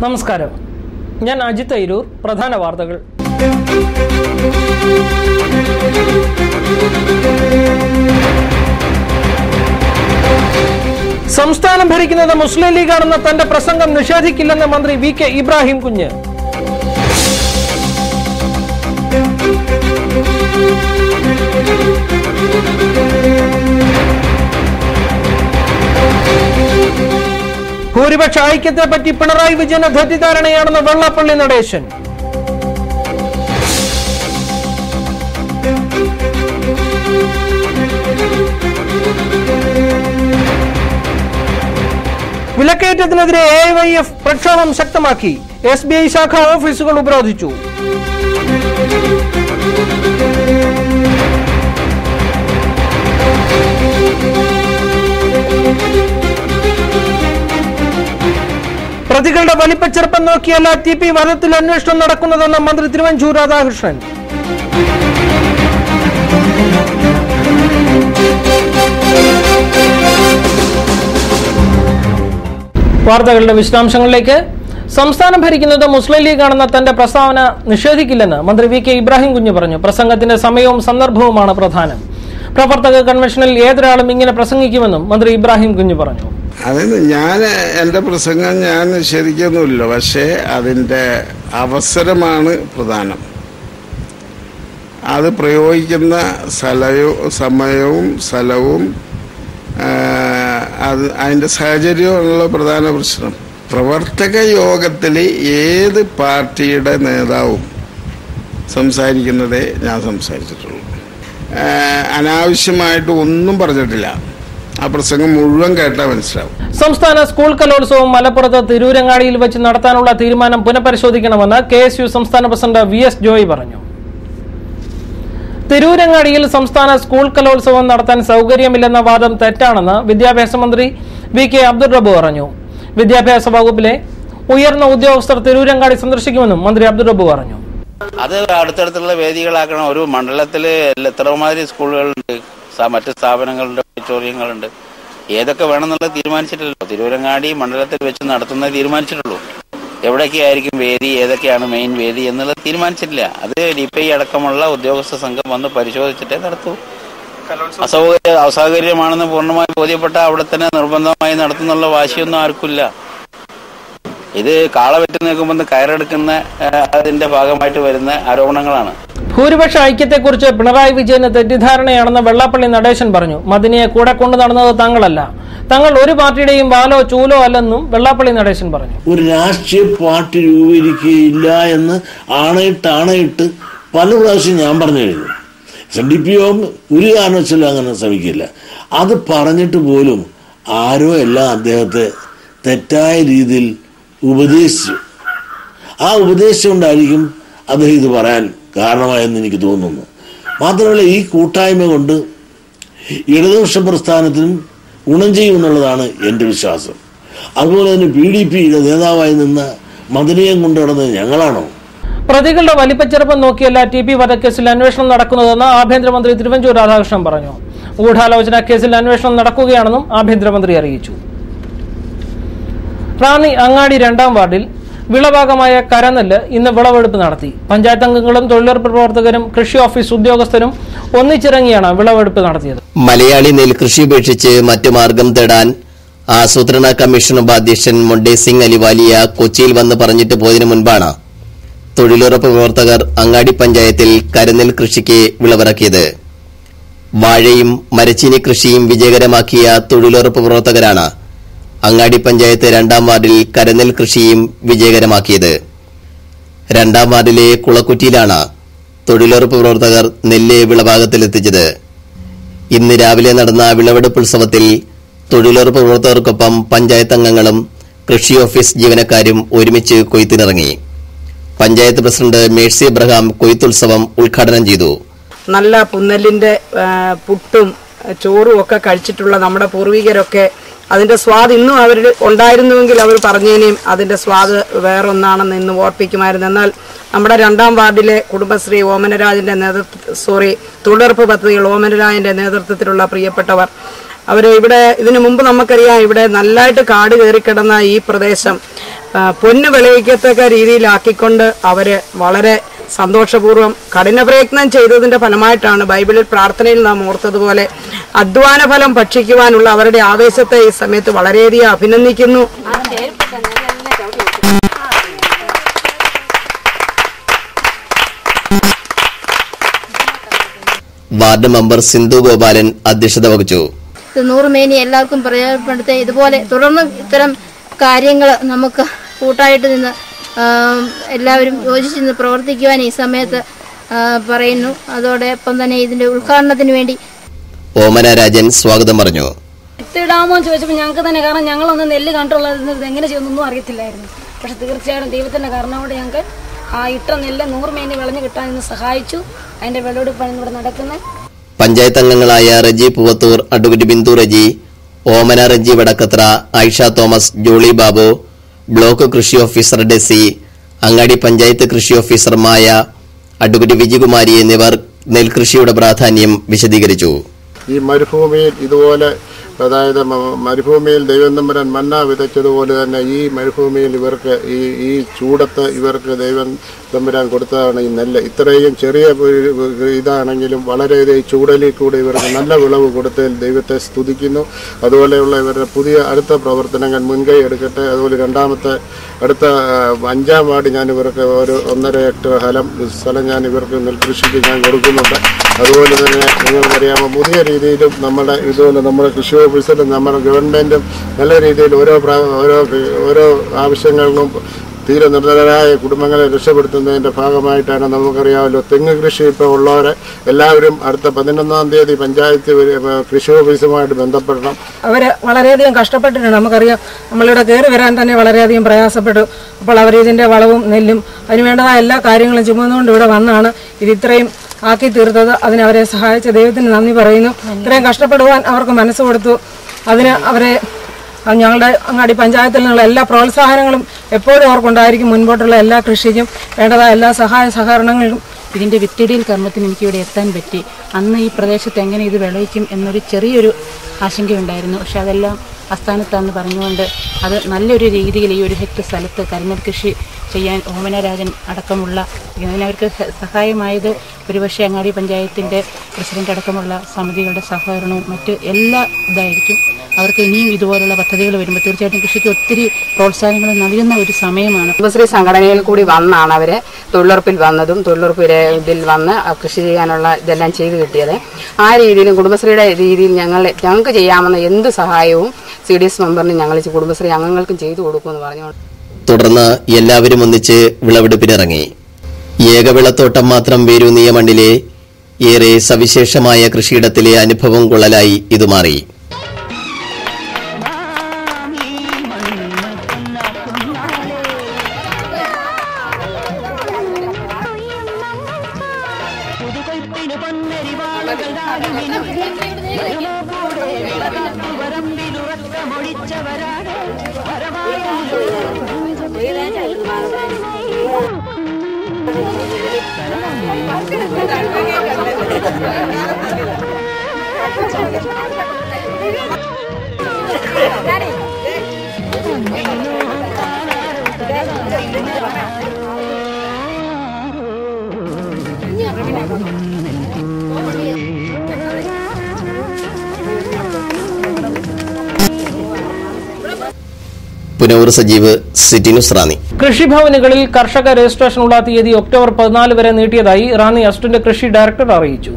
നമസ്കാരം ഞാൻ അജിത് ഐരൂർ പ്രധാന വാർത്തകൾ സംസ്ഥാനം ഭരിക്കുന്നത് മുസ്ലിം ലീഗാണെന്ന തന്റെ പ്രസംഗം നിഷേധിക്കില്ലെന്ന് മന്ത്രി വി കെ ഇബ്രാഹിം കുഞ്ഞ് ഭൂരിപക്ഷ ഐക്യത്തെ പറ്റി പിണറായി വിജയന് തെറ്റിദ്ധാരണയാണെന്ന് വെള്ളാപ്പള്ളി നടേശൻ വിലക്കയറ്റത്തിനെതിരെ എ വൈ എഫ് പ്രക്ഷോഭം ശക്തമാക്കി എസ് ബി ഐ ശാഖ ഓഫീസുകൾ ഉപരോധിച്ചു പ്രതികളുടെ വലിപ്പച്ചെറുപ്പം നോക്കിയല്ല ടി പി വധത്തിൽ അന്വേഷണം നടക്കുന്നതെന്ന് മന്ത്രി തിരുവഞ്ചൂർ രാധാകൃഷ്ണൻ വാർത്തകളുടെ വിശദാംശങ്ങളിലേക്ക് സംസ്ഥാനം ഭരിക്കുന്നത് മുസ്ലിം ലീഗാണെന്ന തന്റെ പ്രസ്താവന നിഷേധിക്കില്ലെന്ന് മന്ത്രി വി കെ ഇബ്രാഹിം കുഞ്ഞ് പറഞ്ഞു പ്രസംഗത്തിന്റെ സമയവും സന്ദർഭവുമാണ് പ്രധാനം പ്രവർത്തക കൺവെൻഷനിൽ ഏതൊരാളും ഇങ്ങനെ പ്രസംഗിക്കുമെന്നും മന്ത്രി ഇബ്രാഹിം കുഞ്ഞ് പറഞ്ഞു അതിന് ഞാൻ എൻ്റെ പ്രസംഗം ഞാൻ നിഷേധിക്കൊന്നുമില്ല പക്ഷേ അതിൻ്റെ അവസരമാണ് പ്രധാനം അത് പ്രയോഗിക്കുന്ന സ്ഥലവും സമയവും സ്ഥലവും ആ, അത് അതിൻ്റെ സാഹചര്യമുള്ള പ്രധാന പ്രശ്നം പ്രവർത്തക യോഗത്തിൽ ഏത് പാർട്ടിയുടെ നേതാവും സംസാരിക്കുന്നതേ ഞാൻ സംസാരിച്ചിട്ടുള്ളൂ ആ, അനാവശ്യമായിട്ട് ഒന്നും പറഞ്ഞിട്ടില്ല ആ പ്രസംഗം മുഴുവൻ കേട്ടാൽ മനസ്സിലാവും സംസ്ഥാന സ്കൂൾ കലോത്സവം മലപ്പുറത്ത് തിരൂരങ്ങാടിയിൽ വെച്ച് നടത്താനുള്ള തീരുമാനം പുനഃപരിശോധിക്കണമെന്ന് കെ എസ് യു സംസ്ഥാന പ്രസിഡന്റ് വി എസ് ജോയ് പറഞ്ഞു തിരൂരങ്ങാടിയിൽ സംസ്ഥാന സ്കൂൾ കലോത്സവം നടത്താൻ സൗകര്യമില്ലെന്ന വാദം തെറ്റാണെന്ന് വിദ്യാഭ്യാസ മന്ത്രി വി കെ അബ്ദുൾ റബ്ബു പറഞ്ഞു വിദ്യാഭ്യാസ വകുപ്പിലെ ഉയർന്ന ഉദ്യോഗസ്ഥർ തിരൂരങ്ങാടി സന്ദർശിക്കുമെന്നും മന്ത്രി അബ്ദുൾ റബ്ബു പറഞ്ഞു അത് അടുത്തടുത്തുള്ള വേദികളാക്കണം ഒരു മണ്ഡലത്തിൽ എത്രമാതിരി സ്കൂളുകളുണ്ട് സ- മറ്റ് സ്ഥാപനങ്ങളുണ്ട് ഓഡിറ്റോറിയങ്ങളുണ്ട് ഏതൊക്കെ വേണമെന്നുള്ളത് തീരുമാനിച്ചിട്ടില്ലല്ലോ തിരുവരങ്ങാടി മണ്ഡലത്തിൽ വെച്ച് നടത്തുന്നത് തീരുമാനിച്ചിട്ടുള്ളൂ എവിടെയൊക്കെയായിരിക്കും വേദി ഏതൊക്കെയാണ് മെയിൻ വേദി എന്നുള്ളത് തീരുമാനിച്ചിട്ടില്ല അത് ഡി പി ഐ അടക്കമുള്ള ഉദ്യോഗസ്ഥ സംഘം വന്ന് പരിശോധിച്ചിട്ടേ നടത്തൂ അസൗകര്യ അസൗകര്യമാണെന്ന് പൂർണ്ണമായി ബോധ്യപ്പെട്ട അവിടെ തന്നെ നിർബന്ധമായി നടത്തുന്നുള്ള വാശിയൊന്നും ആർക്കില്ല ഇത് കാള വെട്ടി നിൽക്കുമ്പോൾ കയറെടുക്കുന്ന ആ, അതിന്റെ ഭാഗമായിട്ട് വരുന്ന ആരോപണങ്ങളാണ് ഭൂരിപക്ഷ ഐക്യത്തെക്കുറിച്ച് പിണറായി വിജയന് തെറ്റിദ്ധാരണയാണെന്ന് വെള്ളാപ്പള്ളി നടേശൻ പറഞ്ഞു മദിനിയെ കൂടെ കൊണ്ടു നടന്നത് തങ്ങളല്ല തങ്ങൾ ഒരു പാർട്ടിയുടെയും വാലോ ചൂലോ അല്ലെന്നും വെള്ളാപ്പള്ളി നടേശൻ പറഞ്ഞു ഒരു രാഷ്ട്രീയ പാർട്ടി രൂപീകരിക്കുകയില്ല എന്ന് ആണയിട്ട് ആണയിട്ട് പല പ്രാവശ്യം ഞാൻ പറഞ്ഞു കഴിഞ്ഞു എസ് ഡി പി ഒ ഒരു കാരണവശാലും അങ്ങനെ ശ്രമിക്കില്ല അത് പറഞ്ഞിട്ട് പോലും ആരോ എല്ലാം അദ്ദേഹത്തെ തെറ്റായ രീതിയിൽ ഉപദേശിച്ചു ആ ഉപദേശം കൊണ്ടായിരിക്കും അദ്ദേഹം ഇത് പറയാൻ കാരണമായെന്ന് എനിക്ക് തോന്നുന്നു മാത്രമല്ല ഈ കൂട്ടായ്മ കൊണ്ട് ഇടതുപക്ഷ പ്രസ്ഥാനത്തിനും ഗുണം ചെയ്യുമെന്നുള്ളതാണ് എൻ്റെ വിശ്വാസം അതുപോലെ തന്നെ പി ഡി പിയുടെ നേതാവായി നിന്ന മദനിയം കൊണ്ടു നടന്നത് ഞങ്ങളാണോ പ്രതികളുടെ വലിപ്പച്ചെറുപ്പം നോക്കിയല്ല ടി പി വധക്കേസിൽ അന്വേഷണം നടക്കുന്നതെന്ന് ആഭ്യന്തരമന്ത്രി തിരുവഞ്ചൂർ രാധാകൃഷ്ണൻ പറഞ്ഞു ഗൂഢാലോചന കേസിൽ അന്വേഷണം നടക്കുകയാണെന്നും ആഭ്യന്തരമന്ത്രി അറിയിച്ചു റാന്നി അങ്ങാടി രണ്ടാം വാർഡിൽ വിളഭാഗമായ കരനെല്ല് ഇന്ന് വിളവെടുപ്പ് നടത്തി പഞ്ചായത്ത് അംഗങ്ങളും തൊഴിലുറപ്പ് പ്രവർത്തകരും കൃഷി ഓഫീസ് ഉദ്യോഗസ്ഥരും ഒന്നിച്ചിറങ്ങിയാണ് വിളവെടുപ്പ് നടത്തിയത് മലയാളി നെൽകൃഷി ഉപേക്ഷിച്ച് മറ്റു മാർഗം തേടാൻ ആസൂത്രണ കമ്മീഷൻ ഉപാധ്യക്ഷൻ മൊണ്ടേ സിംഗ് അലിവാലിയ കൊച്ചിയിൽ വന്ന് പറഞ്ഞിട്ട് പോയതിനു മുൻപാണ് തൊഴിലുറപ്പ് പ്രവർത്തകർ അങ്ങാടി പഞ്ചായത്തിൽ കരുനെൽ കൃഷിക്ക് വിളവിറക്കിയത് വാഴയും മരച്ചീനി കൃഷിയും വിജയകരമാക്കിയ തൊഴിലുറപ്പ് പ്രവർത്തകരാണ് അങ്ങാടി പഞ്ചായത്ത് രണ്ടാം വാർഡിൽ കരനെൽ കൃഷിയും വിജയകരമാക്കിയത് രണ്ടാം വാർഡിലെ കുളക്കുറ്റിയിലാണ് തൊഴിലുറപ്പ് പ്രവർത്തകർ നെല്ല് വിളഭാഗത്തിലെത്തിച്ചത് ഇന്ന് രാവിലെ നടന്ന വിളവെടുപ്പ് ഉത്സവത്തിൽ തൊഴിലുറപ്പ് പ്രവർത്തകർക്കൊപ്പം പഞ്ചായത്ത് അംഗങ്ങളും കൃഷി ഓഫീസ് ജീവനക്കാരും ഒരുമിച്ച് കൊയ്ത്തിനിറങ്ങി പഞ്ചായത്ത് പ്രസിഡന്റ് മേഴ്സി എബ്രഹാം കൊയ്ത്തുത്സവം ഉദ്ഘാടനം ചെയ്തു നല്ല പുന്നലിന്റെ ആ, പുട്ടും ചോറും ഒക്കെ കഴിച്ചിട്ടുള്ള നമ്മുടെ പൂർവികരൊക്കെ അതിന്റെ സ്വാദ് ഇന്നും അവർ ഉണ്ടായിരുന്നുവെങ്കിൽ അവർ പറഞ്ഞേനെയും അതിന്റെ സ്വാദ് വേറൊന്നാണെന്ന് ഇന്ന് ഓർപ്പിക്കുമായിരുന്നു എന്നാൽ നമ്മുടെ രണ്ടാം വാർഡിലെ കുടുംബശ്രീ ഓമനരാജന്റെ നേതൃത്വ സോറി തൊഴിലുറപ്പ് പദ്ധതികൾ ഓമനരാജന്റെ നേതൃത്വത്തിലുള്ള പ്രിയപ്പെട്ടവർ അവർ ഇവിടെ ഇതിനു മുമ്പ് നമുക്കറിയാം ഇവിടെ നല്ലതായിട്ട് കാട് കയറിക്കിടന്ന ഈ പ്രദേശം ആ, പൊന്ന് വിളയിക്കത്തക്ക രീതിയിലാക്കിക്കൊണ്ട് അവര് വളരെ സന്തോഷപൂർവ്വം കഠിന പ്രയത്നം ചെയ്തതിന്റെ ഫലമായിട്ടാണ് ബൈബിളിൽ പ്രാർത്ഥനയിൽ നാം ഓർത്തതുപോലെ അധ്വാന ഫലം ഭക്ഷിക്കുവാനുള്ള അവരുടെ ആവേശത്തെ ഈ സമയത്ത് വളരെയധികം അഭിനന്ദിക്കുന്നു വാർഡ് മെമ്പർ സിന്ധു ഗോപാലൻ അധ്യക്ഷത വഹിച്ചു ഇത് നൂറുമേനി എല്ലാവർക്കും പ്രയോജനപ്പെടുത്തി ഇതുപോലെ തുടർന്ന് ഇത്തരം കാര്യങ്ങൾ നമുക്ക് കൂട്ടായിട്ട് നിന്ന് ആം, എല്ലാവരും യോജിച്ച് നിന്ന് പ്രവർത്തിക്കുവാൻ ഈ സമയത്ത് ആ, പറയുന്നു അതോടൊപ്പം തന്നെ ഇതിന്റെ ഉദ്ഘാടനത്തിന് വേണ്ടി ഓമന രാജൻ സ്വാഗതം പറഞ്ഞു വിത്തിടാമോ എന്ന് ചോദിച്ചപ്പോൾ ഞങ്ങൾക്ക് തന്നെ കാരണം ഞങ്ങളൊന്നും നെല്ല് കണ്ടുള്ളത് ഇത് എങ്ങനെ ചെയ്യുന്നൊന്നും അറിയത്തില്ലായിരുന്നു പക്ഷെ തീർച്ചയായിട്ടും ദൈവത്തിന്റെ കാരണം കൊണ്ട് ഞങ്ങൾക്ക് ആ ഇട്ട നെല്ല് നൂറ് മേനി വിളഞ്ഞു കിട്ടാൻ ഇന്ന് സഹായിച്ചു അതിന്റെ വിളവെടുപ്പാണ് ഇവിടെ നടക്കുന്നത് പഞ്ചായത്ത് അംഗങ്ങളായ റജി പൂവത്തൂർ അഡ്വക്കേറ്റ് ബിന്ദു റജി ഓമന റജി വടക്കത്ര ആയിഷ തോമസ് ജോളി ബാബു ബ്ലോക്ക് കൃഷി ഓഫീസർ ഡെസി അങ്ങാടി പഞ്ചായത്ത് കൃഷി ഓഫീസർ മായ അഡ്വക്കേറ്റ് വിജയകുമാരി എന്നിവർ നെൽകൃഷിയുടെ പ്രാധാന്യം വിശദീകരിച്ചു ഈ മരുഭൂമിയിൽ ഇതുപോലെ അതായത് മ- മരുഭൂമിയിൽ ദൈവം തമ്പുരാൻ മന്ന വിതച്ചതുപോലെ തന്നെ ഈ മരുഭൂമിയിൽ ഇവർക്ക് ഈ ഈ ചൂടത്ത് ഇവർക്ക് ദൈവം തമ്പുരാൻ കൊടുത്തതാണ് ഈ നെല്ല് ഇത്രയും ചെറിയ ഒരു ഇതാണെങ്കിലും വളരെയധികം ഈ ചൂടലിൽ കൂടെ ഇവർക്ക് നല്ല വിളവ് കൊടുത്തതിൽ ദൈവത്തെ സ്തുതിക്കുന്നു അതുപോലെയുള്ള ഇവരുടെ പുതിയ അടുത്ത പ്രവർത്തനങ്ങൾ മുൻകൈ എടുക്കട്ടെ അതുപോലെ രണ്ടാമത്തെ അടുത്ത ആ, അഞ്ചാം വാർഡ് ഞാൻ ഇവർക്ക് ഒരു ഒന്നര ഹെക്ടർ സ്ഥലം സ്ഥലം ഞാൻ ഇവർക്ക് നെൽകൃഷിക്ക് ഞാൻ കൊടുക്കുന്നുണ്ട് അതുപോലെ തന്നെ നിങ്ങൾക്കറിയാമോ പുതിയ രീതിയിലും നമ്മുടെ ഇതുപോലെ നമ്മുടെ കൃഷി ഓഫീസിലും നമ്മുടെ ഗവൺമെന്റും നല്ല രീതിയിൽ ഓരോ പ്രാ- ഓരോ ഓരോ ആവശ്യങ്ങളിലും തീരെ നിർധനരായ കുടുംബങ്ങളെ രക്ഷപ്പെടുത്തുന്നതിന്റെ ഭാഗമായിട്ടാണ് നമുക്കറിയാമല്ലോ തെങ്ങ് കൃഷി ഇപ്പോൾ ഉള്ളവരെ എല്ലാവരും അടുത്ത പതിനൊന്നാം തീയതി പഞ്ചായത്ത് വരെ, ഏ, കൃഷി ഓഫീസുമായിട്ട് ബന്ധപ്പെടണം അവര് വളരെയധികം കഷ്ടപ്പെട്ടിട്ടുണ്ട് നമുക്കറിയാം നമ്മളിവിടെ കയറി വരാൻ തന്നെ വളരെയധികം പ്രയാസപ്പെട്ടു അപ്പോൾ അവർ ഇതിന്റെ വളവും നെല്ലും അതിനുവേണ്ടതായ എല്ലാ കാര്യങ്ങളും ചുമന്നുകൊണ്ട് ഇവിടെ വന്നാണ് ഇത് ഇത്രയും ആക്കി തീർത്തത് അതിന് അവരെ സഹായിച്ച ദൈവത്തിന് നന്ദി പറയുന്നു ഇത്രയും കഷ്ടപ്പെടുവാൻ അവർക്ക് മനസ്സ് കൊടുത്തു അതിന് അവരെ അത് ഞങ്ങളുടെ അങ്ങാടി പഞ്ചായത്തിൽ നിന്നുള്ള എല്ലാ പ്രോത്സാഹനങ്ങളും എപ്പോഴും അവർക്കുണ്ടായിരിക്കും മുൻപോട്ടുള്ള എല്ലാ കൃഷിക്കും വേണ്ടതായ എല്ലാ സഹായ സഹകരണങ്ങളും ഇതിൻ്റെ വിത്തിടിയിൽ കർമ്മത്തിന് എനിക്കിവിടെ എത്താൻ പറ്റി അന്ന് ഈ പ്രദേശത്ത് എങ്ങനെ ഇത് വിളയിക്കും എന്നൊരു ചെറിയൊരു ആശങ്കയുണ്ടായിരുന്നു പക്ഷെ അതെല്ലാം അസ്ഥാനത്താന്ന് പറഞ്ഞുകൊണ്ട് അത് നല്ലൊരു രീതിയിൽ ഈ ഒരു ഹെക്ടർ സ്ഥലത്ത് കരിനെൽ കൃഷി ചെയ്യാൻ ഓമനരാജൻ അടക്കമുള്ള ഇതിനവർക്ക് സ- സഹായമായത് ഒരുപക്ഷെ അങ്ങാടി പഞ്ചായത്തിൻ്റെ പ്രസിഡന്റ് അടക്കമുള്ള സമിതികളുടെ സഹകരണവും മറ്റ് എല്ലാ ഇതായിരിക്കും അവർക്ക് ഇനിയും ഇതുപോലുള്ള പദ്ധതികൾ വരുമ്പോൾ തീർച്ചയായിട്ടും കൃഷിക്ക് ഒത്തിരി പ്രോത്സാഹനങ്ങൾ നൽകുന്ന ഒരു സമയമാണ് കുടുംബശ്രീ സംഘടനയിൽ കൂടി വന്നാണ് അവര് തൊഴിലുറപ്പിൽ വന്നതും തൊഴിലുറപ്പിലെ ഇതിൽ വന്ന് ആ കൃഷി ചെയ്യാനുള്ള ഇതെല്ലാം ചെയ്തു കിട്ടിയത് ആ രീതിയിലും കുടുംബശ്രീയുടെ രീതിയിൽ ഞങ്ങൾ ഞങ്ങൾക്ക് ചെയ്യാവുന്ന എന്ത് സഹായവും സി ഡി എസ് മെമ്പറിന് ഞങ്ങൾ ഈ കുടുംബശ്രീ അംഗങ്ങൾക്കും ചെയ്തു കൊടുക്കുമെന്ന് പറഞ്ഞു തുടർന്ന് എല്ലാവരും ഒന്നിച്ച് വിളവെടുപ്പിനിറങ്ങി ഏകവിളത്തോട്ടം മാത്രം വേരൂന്നിയ മണ്ണിലെ ഏറെ സവിശേഷമായ കൃഷിയിടത്തിലെ അനുഭവം കൊള്ളലായി ഇത് മാറി പുനൂർ സജീവ് സിറ്റി ന്യൂസ് റാന്നി കൃഷിഭവനുകളിൽ കർഷക രജിസ്ട്രേഷനുള്ള തീയതി ഒക്ടോബർ പതിനാല് വരെ നീട്ടിയതായി റാന്നി അസിസ്റ്റന്റ് കൃഷി ഡയറക്ടർ അറിയിച്ചു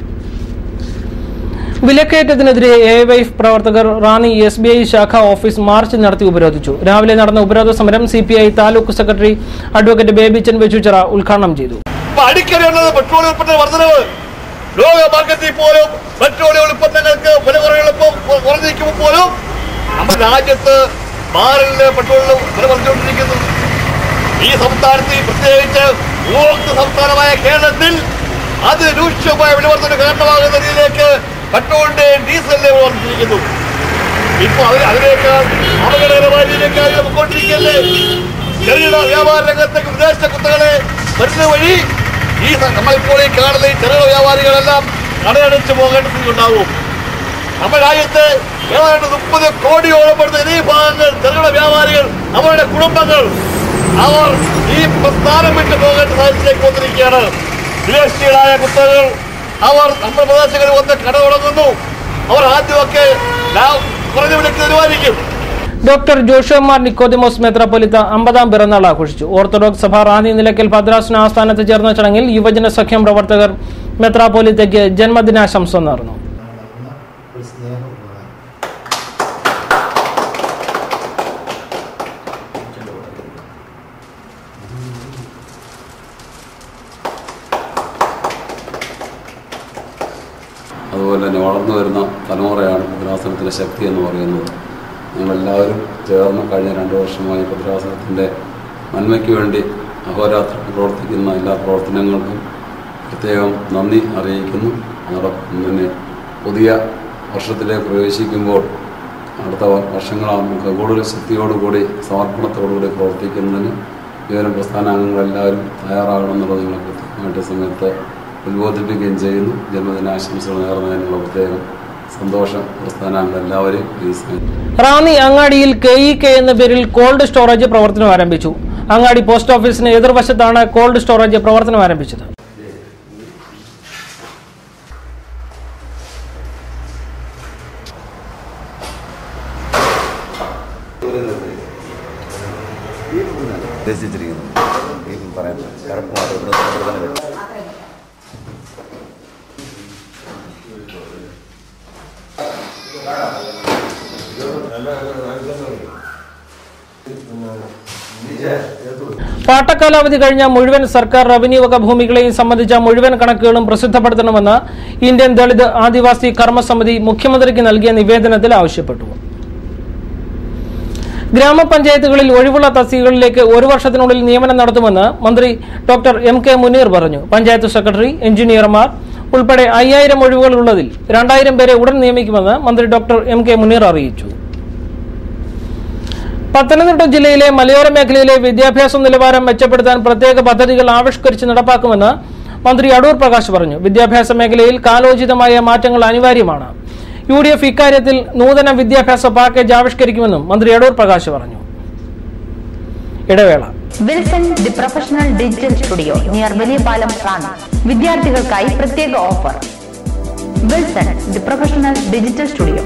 വിലക്കയറ്റത്തിനെതിരെ എ വൈഫ് പ്രവർത്തകർ റാന്നി എസ് ബി ഐ ശാഖ ഓഫീസ് മാർച്ച് നടത്തി ഉപരോധിച്ചു രാവിലെ നടന്ന ഉപരോധ സമരം C P I taluk secretary advocate Babychan Vechoochira ഉദ്ഘാടനം ചെയ്തു ഇപ്പൊ അടിക്കടി ഉള്ളത് പെട്രോൾ ഉൽപ്പന്ന വർധനവ് ലോക മാർക്കറ്റിൽ പോലും പെട്രോളിയം ഉൽപ്പന്നങ്ങൾക്ക് വില കുറയുള്ളപ്പോൾ കുറഞ്ഞിരിക്കുമ്പോൾ പോലും നമ്മുടെ രാജ്യത്ത് ബാരലിന് പെട്രോളിന് വില കുറഞ്ഞുകൊണ്ടിരിക്കുന്നു ഈ സംസ്ഥാനത്ത് പ്രത്യേകിച്ച് ഉപഭോക്തൃ സംസ്ഥാനമായ കേരളത്തിൽ അത് രൂക്ഷമായ വിലവർദ്ധന കാരണമാകുന്ന രീതിയിലേക്ക് പെട്രോളിന്റെ ഡീസലിന്റെ വില വർദ്ധിച്ചിരിക്കുന്നു ഇപ്പൊ അതിന് അതിനേക്കാൾ അപകടകരമായ രീതിയിലേക്കായി പോയിക്കൊണ്ടിരിക്കല്ലേ ചെറുകിട വ്യാപാര രംഗത്തേക്ക് വിദേശ കുത്തകളെ വരുന്ന വഴി ഈ സ- നമ്മളിപ്പോൾ ഈ കാണുന്ന ഈ ചെറുകിട വ്യാപാരികളെല്ലാം കടയടച്ച് പോകേണ്ട സ്ഥിതി ഉണ്ടാവും നമ്മുടെ രാജ്യത്ത് ഏതാണ്ട് മുപ്പത് കോടിയോളം വരുന്ന ഈ ഭാഗങ്ങൾ ചെറുകിട വ്യാപാരികൾ അവരുടെ കുടുംബങ്ങൾ അവർ ഈ പ്രസ്ഥാനം വിട്ട് പോകേണ്ട സാഹചര്യത്തിലേക്ക് വന്നിരിക്കുകയാണ് വിദേശികളായ കുത്തകൾ അവർ നമ്മുടെ പ്രദേശങ്ങളിൽ വന്ന് കട തുടങ്ങുന്നു അവർ ആദ്യമൊക്കെ ലാ- കുറഞ്ഞ വിലക്ക് തീരുമാനിക്കും ഡോക്ടർ ജോഷുമാർ നിക്കോദിമോസ് മെത്രാപ്പൊലിത്ത അമ്പതാം പിറന്നാൾ ആഘോഷിച്ചു ഓർത്തഡോക്സ് സഭ റാന്നി നിലയ്ക്കൽ ഭദ്രാസന ആസ്ഥാനത്ത് ചേർന്ന ചടങ്ങിൽ യുവജന സഖ്യം പ്രവർത്തകർ മെത്രാപ്പൊലിത്തയ്ക്ക് ജന്മദിനാശംസ നേർന്നു അതുപോലെ തന്നെ വളർന്നു വരുന്ന തലമുറയാണ് ഭദ്രാസനത്തിൻ്റെ ശക്തി എന്ന് പറയുന്നത് ഞങ്ങളെല്ലാവരും ചേർന്ന് കഴിഞ്ഞ രണ്ട് വർഷമായി ഭദ്രാസനത്തിൻ്റെ നന്മയ്ക്ക് വേണ്ടി അഹോരാത്രം പ്രവർത്തിക്കുന്ന എല്ലാ പ്രവർത്തനങ്ങൾക്കും പ്രത്യേകം നന്ദി അറിയിക്കുന്നു അതോടൊപ്പം തന്നെ പുതിയ വർഷത്തിലേക്ക് പ്രവേശിക്കുമ്പോൾ അടുത്ത വ- വർഷങ്ങളാകുമ്പോൾ നമുക്ക് കൂടുതൽ ശക്തിയോടുകൂടി സമർപ്പണത്തോടുകൂടി പ്രവർത്തിക്കുന്നതിന് വിവരം പ്രസ്ഥാനാംഗങ്ങളെല്ലാവരും തയ്യാറാകണമെന്നുള്ളത് നിങ്ങൾ കൃത്യമായിട്ട് സമയത്ത് ഉത്ബോധിപ്പിക്കുകയും ചെയ്യുന്നു ജന്മദിനാശംസകൾ നേർന്നതിനുള്ള പ്രത്യേകം സന്തോഷം പ്രസ്ഥാനാംഗങ്ങൾ എല്ലാവരെയും ഈ സമയത്ത് റാന്നി അങ്ങാടിയിൽ കെ ഇ കെ എന്ന പേരിൽ കോൾഡ് സ്റ്റോറേജ് പ്രവർത്തനം ആരംഭിച്ചു അങ്ങാടി പോസ്റ്റ് ഓഫീസിന് എതിർവശത്താണ് കോൾഡ് സ്റ്റോറേജ് പ്രവർത്തനം ആരംഭിച്ചത് ഉദ്ദേശിച്ചിരിക്കുന്നത് ഈ പറയാൻ കറുപ്പ് മാത്രം ഇവിടെ ഇവിടെ തന്നെ വെച്ചു പാട്ടക്കാലാവധി കഴിഞ്ഞ മുഴുവൻ സർക്കാർ റവന്യൂ വക ഭൂമികളെയും സംബന്ധിച്ച മുഴുവൻ കണക്കുകളും പ്രസിദ്ധപ്പെടുത്തണമെന്ന് ഇന്ത്യൻ ദളിത് ആദിവാസി കർമ്മസമിതി മുഖ്യമന്ത്രിക്ക് നൽകിയ നിവേദനത്തിൽ ആവശ്യപ്പെട്ടു ഗ്രാമപഞ്ചായത്തുകളിൽ ഒഴിവുള്ള തസ്തികകളിലേക്ക് ഒരു വർഷത്തിനുള്ളിൽ നിയമനം നടത്തുമെന്ന് മന്ത്രി ഡോക്ടർ എം കെ മുനീർ പറഞ്ഞു പഞ്ചായത്ത് സെക്രട്ടറി എഞ്ചിനീയർമാർ ഉൾപ്പെടെ അയ്യായിരം ഒഴിവുകൾ ഉള്ളതിൽ രണ്ടായിരം പേരെ ഉടൻ നിയമിക്കുമെന്ന് മന്ത്രി ഡോക്ടർ എം കെ മുനീർ അറിയിച്ചു പത്തനംതിട്ട ജില്ലയിലെ മലയോര മേഖലയിലെ വിദ്യാഭ്യാസ നിലവാരം മെച്ചപ്പെടുത്താൻ പ്രത്യേക പദ്ധതികൾ ആവിഷ്കരിച്ച് നടപ്പാക്കുമെന്ന് മന്ത്രി അടൂർ പ്രകാശ് പറഞ്ഞു വിദ്യാഭ്യാസ മേഖലയിൽ കാലോചിതമായ മാറ്റങ്ങൾ അനിവാര്യമാണ് യു ഡി എഫ് ഇക്കാര്യത്തിൽ നൂതന വിദ്യാഭ്യാസ പാക്കേജ് ആവിഷ്കരിക്കുമെന്നും മന്ത്രി അടൂർ പ്രകാശ് പറഞ്ഞു ഇടവേള Wilson the professional digital studio near Valiyapalam Ranni വിദ്യാർത്ഥികൾക്കായി പ്രത്യേക offer Wilson the professional digital studio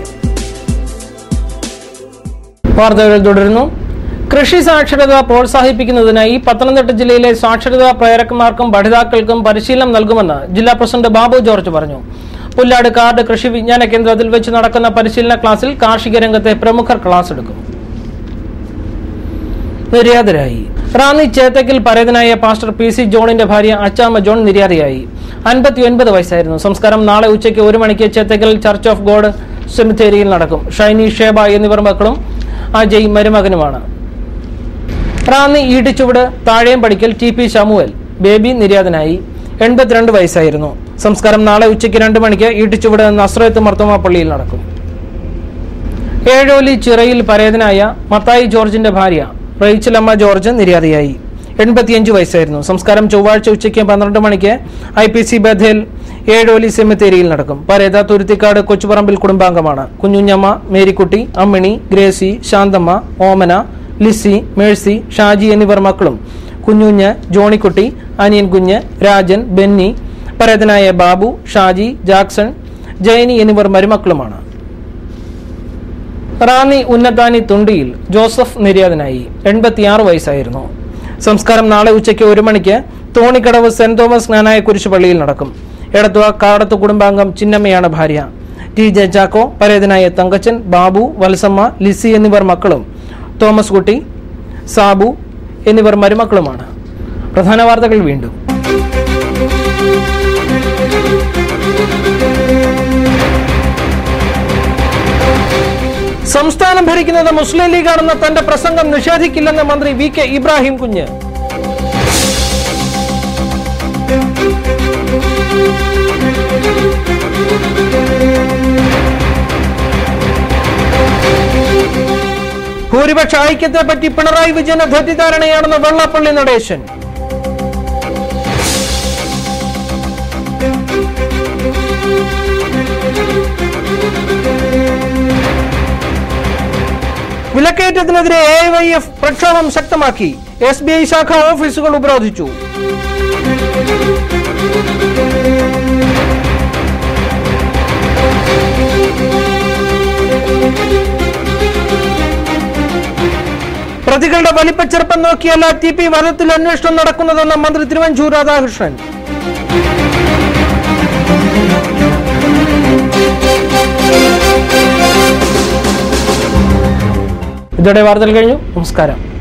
വാർത്തകൾ തുടരുന്നു കൃഷി സാക്ഷരത പ്രോത്സാഹിപ്പിക്കുന്നതിനായി പത്തനംതിട്ട ജില്ലയിലെ സാക്ഷരതാ പ്രേരകന്മാർക്കും പഠിതാക്കൾക്കും പരിശീലനം നൽകുമെന്ന് ജില്ലാ പ്രസിഡന്റ് ബാബു ജോർജ് പറഞ്ഞു പുല്ലാട് കാർഡ് കൃഷി വിജ്ഞാന കേന്ദ്രത്തിൽ വെച്ച് നടക്കുന്ന പരിശീലന ക്ലാസ്സിൽ കാർഷിക രംഗത്തെ പ്രമുഖർ ക്ലാസ് എടുക്കും നിര്യാതരായി റാന്നി ചേത്തക്കിൽ പരേതനായ പാസ്റ്റർ പി സി ജോണിന്റെ ഭാര്യ അച്ചാമ്മ ജോൺ നിര്യാതയായി അൻപത്തിയൊൻപത് വയസ്സായിരുന്നു സംസ്കാരം നാളെ ഉച്ചയ്ക്ക് ഒരു മണിക്ക് ചേത്തക്കൽ ചർച്ച് ഓഫ് ഗോഡ് സെമിത്തേരിയിൽ നടക്കും ഷൈനി ഷേബ എന്നിവർ മക്കളും അജയ് മരുമകനുമാണ് റാന്നി ഈട്ടിച്ചുവട് താഴേം പടിക്കൽ ടി പി ശമുവൽ ബേബി നിര്യാതനായി എൺപത്തിരണ്ട് വയസ്സായിരുന്നു സംസ്കാരം നാളെ ഉച്ചയ്ക്ക് രണ്ട് മണിക്ക് ഈട്ടിച്ചുവട് നസ്രത്ത് മർത്തോമ പള്ളിയിൽ നടക്കും ഏഴോലി ചിറയിൽ പരേതനായ മത്തായി ജോർജിന്റെ ഭാര്യ റൈച്ചലമ്മ ജോർജ് നിര്യാതയായി എൺപത്തിയഞ്ച് വയസ്സായിരുന്നു സംസ്കാരം ചൊവ്വാഴ്ച ഉച്ചയ്ക്ക് പന്ത്രണ്ട് മണിക്ക് I P C Bethel Ezholi സെമിത്തേരിയിൽ നടക്കും പരേത തുരുത്തിക്കാട് കൊച്ചുപറമ്പിൽ കുടുംബാംഗമാണ് കുഞ്ഞുഞ്ഞമ്മ മേരിക്കുട്ടി അമ്മിണി ഗ്രേസി ശാന്തമ്മ ഓമന ലിസി മേഴ്സി ഷാജി എന്നിവർ മക്കളും കുഞ്ഞുഞ്ഞ് ജോണിക്കുട്ടി അനിയൻ കുഞ്ഞ് രാജൻ ബെന്നി പരേതനായ ബാബു ഷാജി ജാക്സൺ ജയനി എന്നിവർ മരുമക്കളുമാണ് റാന്നി ഉന്നതാനി തുണ്ടിയിൽ ജോസഫ് നിര്യാതനായി എൺപത്തിയാറ് വയസ്സായിരുന്നു സംസ്കാരം നാളെ ഉച്ചയ്ക്ക് ഒരു മണിക്ക് തോണിക്കടവ് സെന്റ് തോമസ് ജ്ഞാനായ കുരിശുപള്ളിയിൽ നടക്കും എടത്തുവ കാടത്ത് കുടുംബാംഗം ചിന്നമ്മയാണ് ഭാര്യ ടി ജെ ചാക്കോ പരേതനായ തങ്കച്ചൻ ബാബു വത്സമ്മ ലിസി എന്നിവർ മക്കളും തോമസ് കുട്ടി സാബു എന്നിവർ മരുമക്കളുമാണ് പ്രധാന വാർത്തകൾ വീണ്ടും സംസ്ഥാനം ഭരിക്കുന്നത് മുസ്ലിം ലീഗാണെന്ന തന്റെ പ്രസംഗം നിഷേധിക്കില്ലെന്ന് മന്ത്രി വി കെ ഇബ്രാഹിം കുഞ്ഞ് ഭൂരിപക്ഷ ഐക്യത്തെ പറ്റി പിണറായി വിജയന് തെറ്റിദ്ധാരണയാണെന്ന് വെള്ളപ്പള്ളി നടേശൻ വിലക്കയറ്റത്തിനെതിരെ എ വൈ എഫ് പ്രക്ഷോഭം ശക്തമാക്കി എസ് ബി ഐ ശാഖ ഓഫീസുകൾ ഉപരോധിച്ചു പ്രതികളുടെ വലിപ്പച്ചെറുപ്പം നോക്കിയല്ല ടി പി വധത്തിൽ അന്വേഷണം നടക്കുന്നതെന്ന് മന്ത്രി തിരുവഞ്ചൂർ രാധാകൃഷ്ണൻ ഇതോടെ വാർത്തകൾ കഴിഞ്ഞു നമസ്കാരം